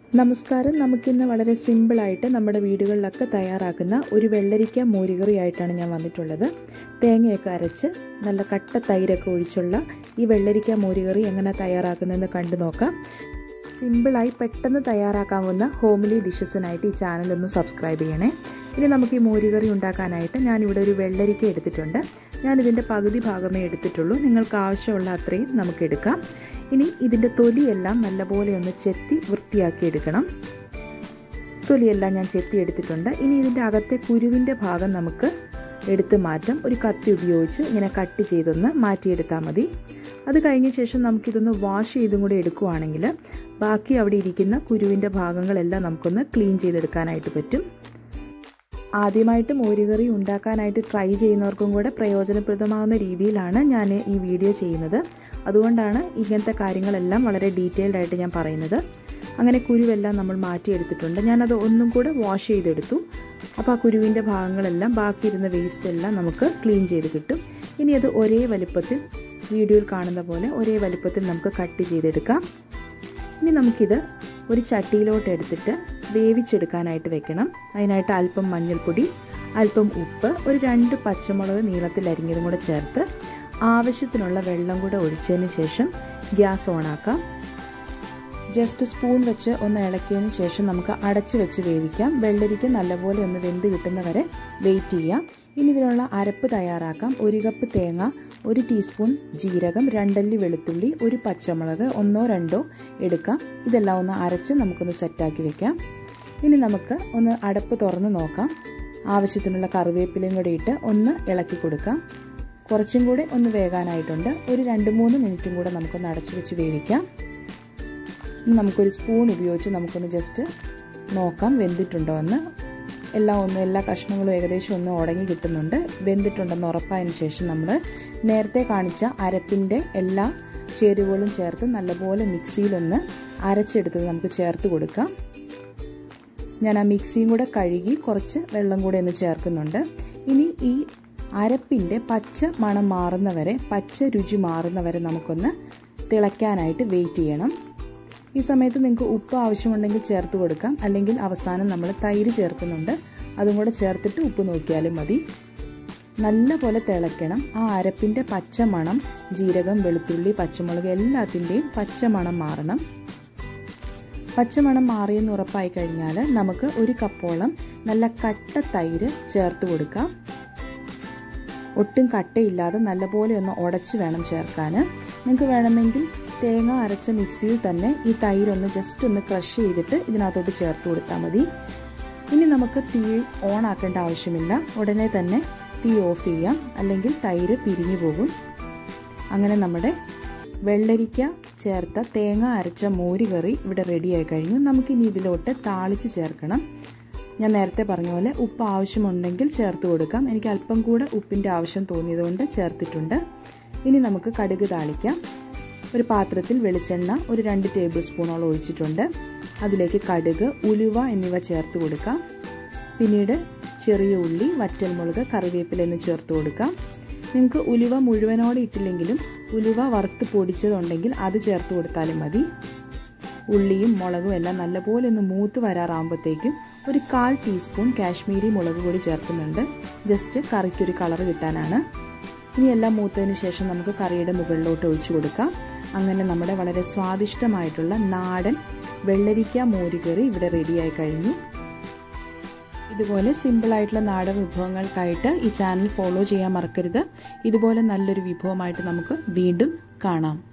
നമസ്കാരം നമുക്കിന്ന് വളരെ സിമ്പിളായിട്ട് നമ്മുടെ വീടുകളിലൊക്കെ തയ്യാറാക്കുന്ന ഒരു വെള്ളരിക്ക മോരുകറി ആയിട്ടാണ് ഞാൻ വന്നിട്ടുള്ളത് തേങ്ങയൊക്കെ അരച്ച് നല്ല കട്ട തൈരൊക്കെ ഒഴിച്ചുള്ള ഈ വെള്ളരിക്ക മോരുകറി എങ്ങനെ തയ്യാറാക്കുന്നതെന്ന് കണ്ടു നോക്കാം സിമ്പിളായി പെട്ടെന്ന് തയ്യാറാക്കാവുന്ന ഹോംലി ഡിഷസിനായിട്ട് ഈ ചാനൽ ഒന്ന് സബ്സ്ക്രൈബ് ചെയ്യണേ ഇനി നമുക്ക് ഈ മോരുകറി ഉണ്ടാക്കാനായിട്ട് ഞാനിവിടെ ഒരു വെള്ളരിക്ക എടുത്തിട്ടുണ്ട് ഞാനിതിൻ്റെ പകുതി ഭാഗമേ എടുത്തിട്ടുള്ളൂ നിങ്ങൾക്ക് ആവശ്യമുള്ള അത്രയും നമുക്ക് എടുക്കാം ഇനി ഇതിൻ്റെ തൊലിയെല്ലാം നല്ലപോലെ ഒന്ന് ചെത്തി വൃത്തിയാക്കി എടുക്കണം തൊലിയെല്ലാം ഞാൻ ചെത്തി എടുത്തിട്ടുണ്ട് ഇനി ഇതിൻ്റെ അകത്തെ കുരുവിൻ്റെ ഭാഗം നമുക്ക് എടുത്ത് മാറ്റാം ഒരു കത്തി ഉപയോഗിച്ച് ഇങ്ങനെ കട്ട് ചെയ്തൊന്ന് മാറ്റിയെടുത്താൽ മതി അത് കഴിഞ്ഞ ശേഷം നമുക്കിതൊന്ന് വാഷ് ചെയ്തും കൂടി എടുക്കുവാണെങ്കിൽ ബാക്കി അവിടെ ഇരിക്കുന്ന കുരുവിൻ്റെ ഭാഗങ്ങളെല്ലാം നമുക്കൊന്ന് ക്ലീൻ ചെയ്തെടുക്കാനായിട്ട് പറ്റും ആദ്യമായിട്ട് മോരുകറി ഉണ്ടാക്കാനായിട്ട് ട്രൈ ചെയ്യുന്നവർക്കും കൂടെ പ്രയോജനപ്രദമാകുന്ന രീതിയിലാണ് ഞാൻ ഈ വീഡിയോ ചെയ്യുന്നത് അതുകൊണ്ടാണ് ഇങ്ങനത്തെ കാര്യങ്ങളെല്ലാം വളരെ ഡീറ്റെയിൽഡ് ആയിട്ട് ഞാൻ പറയുന്നത് അങ്ങനെ കുരുവെല്ലാം നമ്മൾ മാറ്റിയെടുത്തിട്ടുണ്ട് ഞാനത് ഒന്നും കൂടെ വാഷ് ചെയ്തെടുത്തു അപ്പോൾ ആ കുരുവിൻ്റെ ഭാഗങ്ങളെല്ലാം ബാക്കിയിരുന്ന വേസ്റ്റ് എല്ലാം നമുക്ക് ക്ലീൻ ചെയ്ത് കിട്ടും ഇനി അത് ഒരേ വലുപ്പത്തിൽ വീഡിയോയിൽ കാണുന്ന പോലെ ഒരേ വലുപ്പത്തിൽ നമുക്ക് കട്ട് ചെയ്തെടുക്കാം ഇനി നമുക്കിത് ഒരു ചട്ടിയിലോട്ട് എടുത്തിട്ട് വേവിച്ചെടുക്കാനായിട്ട് വെക്കണം അതിനായിട്ട് അല്പം മഞ്ഞൾപ്പൊടി അല്പം ഉപ്പ് ഒരു രണ്ട് പച്ചമുളക് നീളത്തിൽ അരിഞ്ഞതും കൂടെ ചേർത്ത് ആവശ്യത്തിനുള്ള വെള്ളം കൂടെ ഒഴിച്ചതിന് ശേഷം ഗ്യാസ് ഓണാക്കാം ജസ്റ്റ് സ്പൂൺ വെച്ച് ഒന്ന് ഇളക്കിയതിന് ശേഷം നമുക്ക് അടച്ചു വെച്ച് വേവിക്കാം വെള്ളരിക്ക് നല്ലപോലെ ഒന്ന് വെന്ത് കിട്ടുന്ന വരെ വെയിറ്റ് ചെയ്യാം ഇനി ഇതിനുള്ള അരപ്പ് തയ്യാറാക്കാം ഒരു കപ്പ് തേങ്ങ ഒരു ടീസ്പൂൺ ജീരകം രണ്ടല്ലി വെളുത്തുള്ളി ഒരു പച്ചമുളക് ഒന്നോ രണ്ടോ എടുക്കാം ഇതെല്ലാം ഒന്ന് അരച്ച് നമുക്കൊന്ന് സെറ്റാക്കി വെക്കാം ഇനി നമുക്ക് ഒന്ന് അടപ്പ് തുറന്ന് നോക്കാം ആവശ്യത്തിനുള്ള കറിവേപ്പിലയും കൂടി ഇട്ട് ഒന്ന് ഇളക്കി കൊടുക്കാം കുറച്ചും കൂടെ ഒന്ന് വേകാനായിട്ടുണ്ട് ഒരു രണ്ട് മൂന്ന് മിനിറ്റും കൂടെ നമുക്കൊന്ന് അടച്ചു വെച്ച് വേവിക്കാം നമുക്കൊരു സ്പൂൺ ഉപയോഗിച്ച് നമുക്കൊന്ന് ജസ്റ്റ് നോക്കാം വെന്തിട്ടുണ്ടോ എന്ന് എല്ലാം ഒന്ന് എല്ലാ കഷ്ണങ്ങളും ഏകദേശം ഒന്ന് ഉടങ്ങി കിട്ടുന്നുണ്ട് വെന്തിട്ടുണ്ടെന്ന് ഉറപ്പായതിനു ശേഷം നമ്മൾ നേരത്തെ കാണിച്ച അരപ്പിൻ്റെ എല്ലാ ചേരുവകളും ചേർത്ത് നല്ലപോലെ മിക്സിയിലൊന്ന് അരച്ചെടുത്തത് നമുക്ക് ചേർത്ത് കൊടുക്കാം ഞാൻ ആ മിക്സിയും കൂടെ കഴുകി കുറച്ച് വെള്ളം കൂടെ ഒന്ന് ചേർക്കുന്നുണ്ട് ഇനി ഈ അരപ്പിൻ്റെ പച്ച മണം മാറുന്നവരെ പച്ച രുചി മാറുന്നവരെ നമുക്കൊന്ന് തിളയ്ക്കാനായിട്ട് വെയിറ്റ് ചെയ്യണം ഈ സമയത്ത് നിങ്ങൾക്ക് ഉപ്പ് ആവശ്യമുണ്ടെങ്കിൽ ചേർത്ത് കൊടുക്കാം അല്ലെങ്കിൽ അവസാനം നമ്മൾ തൈര് ചേർക്കുന്നുണ്ട് അതും കൂടെ ചേർത്തിട്ട് ഉപ്പ് നോക്കിയാലും മതി നല്ല പോലെ തിളയ്ക്കണം ആ അരപ്പിൻ്റെ പച്ചമണം ജീരകം വെളുത്തുള്ളി പച്ചമുളക് എല്ലാത്തിൻ്റെയും പച്ചമണം മാറണം പച്ചമണം മാറിയെന്ന് ഉറപ്പായി കഴിഞ്ഞാൽ നമുക്ക് ഒരു കപ്പോളം നല്ല കട്ട തൈര് ചേർത്ത് കൊടുക്കാം ഒട്ടും കട്ടയില്ലാതെ നല്ലപോലെ ഒന്ന് ഉടച്ച് വേണം ചേർക്കാൻ നിങ്ങൾക്ക് വേണമെങ്കിൽ തേങ്ങ അരച്ച മിക്സിയിൽ തന്നെ ഈ തൈരൊന്ന് ജസ്റ്റ് ഒന്ന് ക്രഷ് ചെയ്തിട്ട് ഇതിനകത്തോട്ട് ചേർത്ത് കൊടുത്താൽ മതി ഇനി നമുക്ക് തീ ഓൺ ആക്കേണ്ട ആവശ്യമില്ല ഉടനെ തന്നെ തീ ഓഫ് ചെയ്യാം അല്ലെങ്കിൽ തൈര് പിരിഞ്ഞു പോകും അങ്ങനെ നമ്മുടെ വെള്ളരിക്ക ചേർത്ത തേങ്ങ അരച്ച മോര് കറി ഇവിടെ റെഡിയായി കഴിഞ്ഞു നമുക്കിനി ഇതിലോട്ട് താളിച്ച് ചേർക്കണം ഞാൻ നേരത്തെ പറഞ്ഞ പോലെ ഉപ്പ് ആവശ്യമുണ്ടെങ്കിൽ ചേർത്ത് കൊടുക്കാം എനിക്ക് അല്പം കൂടെ ഉപ്പിൻ്റെ ആവശ്യം തോന്നിയതുകൊണ്ട് ചേർത്തിട്ടുണ്ട് ഇനി നമുക്ക് കടുക് താളിക്കാം ഒരു പാത്രത്തിൽ വെളിച്ചെണ്ണ ഒരു രണ്ട് ടേബിൾ സ്പൂണോളം ഒഴിച്ചിട്ടുണ്ട് അതിലേക്ക് കടുക് ഉലുവ എന്നിവ ചേർത്ത് കൊടുക്കാം പിന്നീട് ചെറിയ ഉള്ളി വറ്റൽമുളക് കറിവേപ്പില എന്ന് ചേർത്ത് കൊടുക്കാം നിങ്ങൾക്ക് ഉലുവ മുഴുവനോടെ ഇട്ടില്ലെങ്കിലും ഉലുവ വറുത്ത് പൊടിച്ചതുണ്ടെങ്കിൽ അത് ചേർത്ത് കൊടുത്താലും മതി ഉള്ളിയും മുളകും എല്ലാം നല്ലപോലെ ഒന്ന് മൂത്ത് വരാറാകുമ്പോഴത്തേക്കും ഒരു കാൽ ടീസ്പൂൺ കാശ്മീരി മുളക് പൊടി ചേർക്കുന്നുണ്ട് ജസ്റ്റ് കറിക്കൊരു കളർ കിട്ടാനാണ് ഇനി എല്ലാം മൂത്തതിന് ശേഷം നമുക്ക് കറിയുടെ മുകളിലോട്ട് ഒഴിച്ചു കൊടുക്കാം അങ്ങനെ നമ്മുടെ വളരെ സ്വാദിഷ്ടമായിട്ടുള്ള നാടൻ വെള്ളരിക്ക മോരുകറി ഇവിടെ റെഡിയായി കഴിഞ്ഞു ഇതുപോലെ സിമ്പിളായിട്ടുള്ള നാടൻ വിഭവങ്ങൾക്കായിട്ട് ഈ ചാനൽ ഫോളോ ചെയ്യാൻ മറക്കരുത് ഇതുപോലെ നല്ലൊരു വിഭവമായിട്ട് നമുക്ക് വീണ്ടും കാണാം